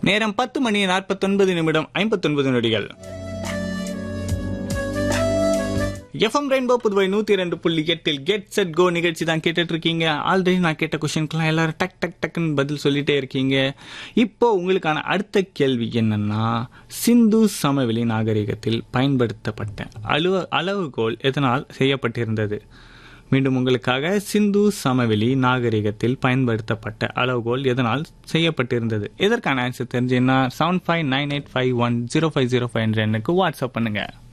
நேரம் பத்து மணி நாற்பத்தொன்பது நிமிடம் ஐம்பத்தொன்பது நொடிகள் எஃப்எம் ரெயின்போ புதுவை நூத்தி ரெண்டு புள்ளி எட்டில் கெட் செட் கோ நிகழ்ச்சி தான் கேட்டுட்டு இருக்கீங்க ஆல்ரெடி நான் கேட்ட கொஸ்டினுக்குலாம் எல்லாரும் டக் டக் டக்குன்னு பதில் சொல்லிட்டே இருக்கீங்க இப்போ உங்களுக்கான அடுத்த கேள்வி என்னன்னா சிந்து சமவெளி நாகரிகத்தில் பயன்படுத்தப்பட்ட அலுவ அளவுகோல் எதனால் செய்யப்பட்டிருந்தது மீண்டும் உங்களுக்காக சிந்து சமவெளி நாகரிகத்தில் பயன்படுத்தப்பட்ட அளவுகோல் எதனால் செய்யப்பட்டிருந்தது இதற்கான ஆன்சர் தெரிஞ்சுன்னா seven five nine eight five one zero five zero five என்ற எண்ணுக்கு வாட்ஸ்அப் பண்ணுங்க